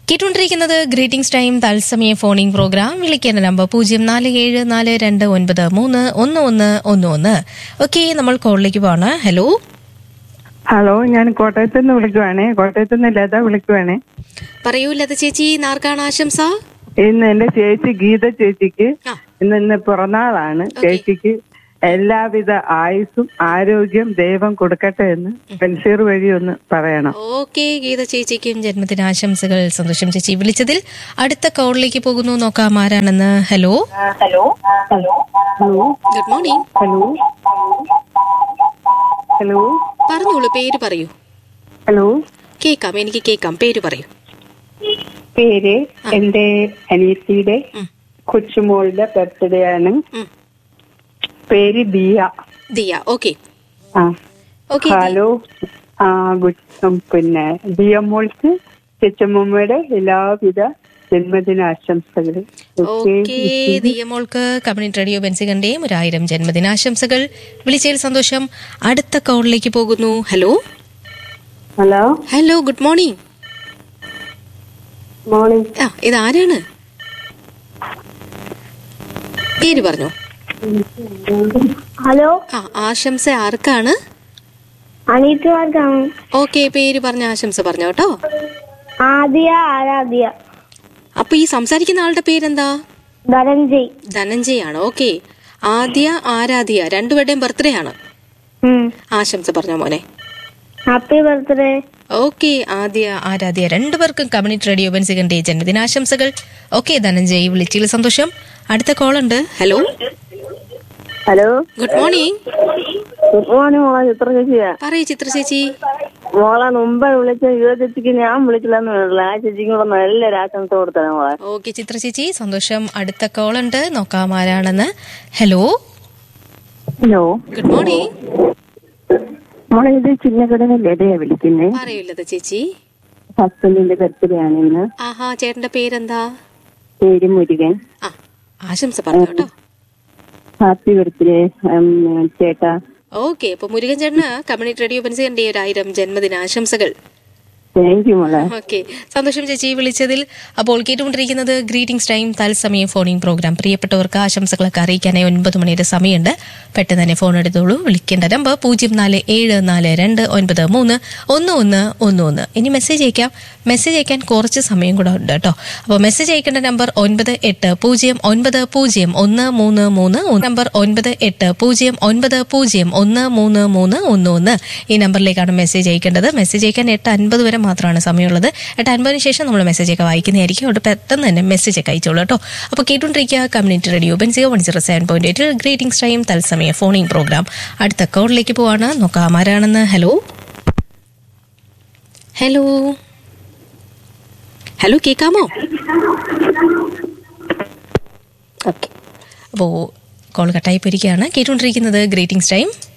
കേട്ടുകൊണ്ടിരിക്കുന്നത് greetings time തത്സമയ phoning programme വിളിക്കേണ്ട നമ്പർ പൂജ്യം നാല് ഏഴ് നാല് രണ്ട് ഒൻപത് മൂന്ന് ഒന്ന് ഒന്ന് ഒന്ന് ഒന്ന് ഓക്കെ നമ്മൾ കോളിലേക്ക് പോവാണ് ഹലോ ഹലോ ഞാൻ കോട്ടയത്ത് നിന്ന് വിളിക്കുവാണേ കോട്ടയത്ത് നിന്ന് ലത വിളിക്കുവാണേ പറയൂ ലത ചേച്ചി നാർക്കാണ് ആശംസ ഇന്ന് എന്റെ ചേച്ചി ഗീത ചേച്ചിക്ക് ആ. ഇന്ന് ഇന്ന് പിറന്നാളാണ് ചേച്ചിക്ക് എല്ലാവിധ ആയുസ്സും ആരോഗ്യം ദൈവം കൊടുക്കട്ടെ എന്ന് ബൻസീർ വഴി ഒന്ന് പറയണം ഓക്കെ ഗീത ചേച്ചിക്കും ജന്മദിനാശംസകൾ സന്തോഷം ചേച്ചി വിളിച്ചതിൽ അടുത്ത കോളിലേക്ക് പോകുന്നു നോക്കാം ആരാണെന്ന് hello hello good morning hello hello പറഞ്ഞോളൂ പേര് പറയൂ ഹലോ കേക്കാം എനിക്ക് കേക്കാം പേര് പറയൂ പേര് എന്റെ അനിയത്തിയുടെ ഉം. കൊച്ചുമോളുടെ ബർത്ത്ഡേ ആണ് ഉം. പേര് ദിയ ദിയ ഓക്കെ ആ ഓക്കെ ഹലോ ആ ഗുഡ് ഉം, പിന്നെ ദിയ മോൾക്ക് ചെച്ചമ്മയുടെ എല്ലാവിധ ജന്മദിനാശംസകൾ ഓക്കെ ഓക്കെ ദിയമോൾക്ക് കമ്മ്യൂണിറ്റി റേഡിയോ ബെൻസികന്റെയും ഒരായിരം ജന്മദിനാശംസകൾ വിളിച്ചതിൽ സന്തോഷം അടുത്ത കോളിലേക്ക് പോകുന്നു hello hello hello good morning morning ആ ഇത് ആരാണ് പേര് പറഞ്ഞോ ഹലോ ആ ആശംസ ആർക്കാണ് അനീറ്റുമാർക്കാണ് ഓക്കെ പേര് പറഞ്ഞ ആശംസ പറഞ്ഞോ കേട്ടോ ആദ്യ ആരാധ്യ അപ്പൊ ഈ സംസാരിക്കുന്ന ആളുടെ പേരെന്താ ധനഞ്ജയ് ധനഞ്ജയ് ആണ് ഓക്കെ ആദ്യ ആരാധ്യ രണ്ടുപേരുടെയും ബർത്ത്ഡേ ആണ് ആശംസ പറഞ്ഞോ മോനെ ഹാപ്പി ബർത്ത്ഡേ ഓക്കെ ആദ്യ ആരാധ്യ രണ്ടുപേർക്കും കമ്മ്യൂണിറ്റി റേഡിയോ ബെൻസികന്റെ ജന്മദിനാശംസകൾ ഓക്കെ ധനഞ്ജയ് വിളിച്ചതിൽ സന്തോഷം അടുത്ത കോൾ ഉണ്ട് hello hello good morning good morning മോളെ ചിത്ര ചേച്ചിയാ പറയൂ ചിത്ര ചേച്ചി മോളെ മുമ്പ് വിളിച്ച യുവ ചേച്ചിക്ക് ഞാൻ വിളിച്ചില്ലെന്ന് പറഞ്ഞില്ല ആ ചേച്ചിക്ക് കൂടെ നല്ലൊരു ആശംസ കൊടുത്തേ മോളെ ഓക്കെ ചിത്ര ചേച്ചി സന്തോഷം അടുത്ത കോൾ ഉണ്ട് നോക്കാം ആരാണെന്ന് ഹലോ ഹലോ ഗുഡ് മോർണിംഗ് മോളെ ഇത് ചിന്നകടന ലതയാ വിളിക്കുന്നേ പറയൂല്ലത് ചേച്ചി ഹസ്ബൻഡിന്റെ ബർത്ത്ഡേ ആണ് ഇന്ന് ആഹാ ചേട്ടന്റെ പേരെന്താ പേര് മുരുകൻ ആ ആശംസ പറഞ്ഞു കേട്ടോ ഹാപ്പി ബർത്ത്ഡേ ചേട്ടാ ഓക്കെ അപ്പൊ മുരുകൻ ചേട്ടന് കമ്മ്യൂണിറ്റി റേഡിയോ ബെൻസികന്റെ ഒരു ആയിരം ജന്മദിനാശംസകൾ താങ്ക് യു മോളെ ഓക്കെ സന്തോഷം ചേച്ചി വിളിച്ചതിൽ അപ്പോൾ കേട്ടുകൊണ്ടിരിക്കുന്നത് ഗ്രീറ്റിംഗ്സ് ടൈം തത്സമയ ഫോണിംഗ് പ്രോഗ്രാം പ്രിയപ്പെട്ടവർക്ക് ആശംസകളൊക്കെ അറിയിക്കാനായി ഒൻപത് മണിയുടെ സമയമുണ്ട് പെട്ടെന്ന് തന്നെ ഫോൺ എടുത്തോളൂ വിളിക്കേണ്ട നമ്പർ പൂജ്യം നാല് ഏഴ് നാല് രണ്ട് ഒൻപത് മൂന്ന് ഒന്ന് ഒന്ന് ഒന്ന് ഒന്ന് ഇനി മെസ്സേജ് അയക്കാം മെസ്സേജ് അയക്കാൻ കുറച്ച് സമയം കൂടെ ഉണ്ട് കേട്ടോ അപ്പോൾ മെസ്സേജ് അയക്കേണ്ട നമ്പർ ഒൻപത് എട്ട് പൂജ്യം ഒൻപത് പൂജ്യം ഒന്ന് മൂന്ന് മൂന്ന് ഒന്ന്. നമ്പർ ഒൻപത് എട്ട് പൂജ്യം ഒൻപത് പൂജ്യം ഒന്ന് മൂന്ന് മൂന്ന് ഒന്ന് ഒന്ന് ഈ നമ്പറിലേക്കാണ് മെസ്സേജ് അയക്കേണ്ടത് മെസ്സേജ് അയക്കാൻ എട്ട് അൻപത് വരെ മാത്രമാണ് സമയമുള്ളത് എട്ട് അൻപതിന് ശേഷം നമ്മൾ മെസ്സേജ് ഒക്കെ വായിക്കുന്നതായിരിക്കും അവിടെ പെട്ടെന്ന് തന്നെ മെസ്സേജ് ഒക്കെ അയച്ചോളൂ കേട്ടോ അപ്പോൾ കേട്ടുകൊണ്ടിരിക്കുക community radio Benziger one zero seven point എയ്റ്റിൽ ഗ്രീറ്റിംഗ്സ് ടൈം തത്സമയ ഫോണിംഗ് പ്രോഗ്രാം അടുത്ത കോളിലേക്ക് പോവാണ് നോക്കാം ആരാണെന്ന് ഹലോ ഹലോ ഹലോ കേൾക്കാമോ ഓക്കെ അപ്പോൾ കോൾ കട്ടായി പോയിരിക്കുകയാണ് കേട്ടുകൊണ്ടിരിക്കുന്നത് ഗ്രീറ്റിംഗ്സ് ടൈം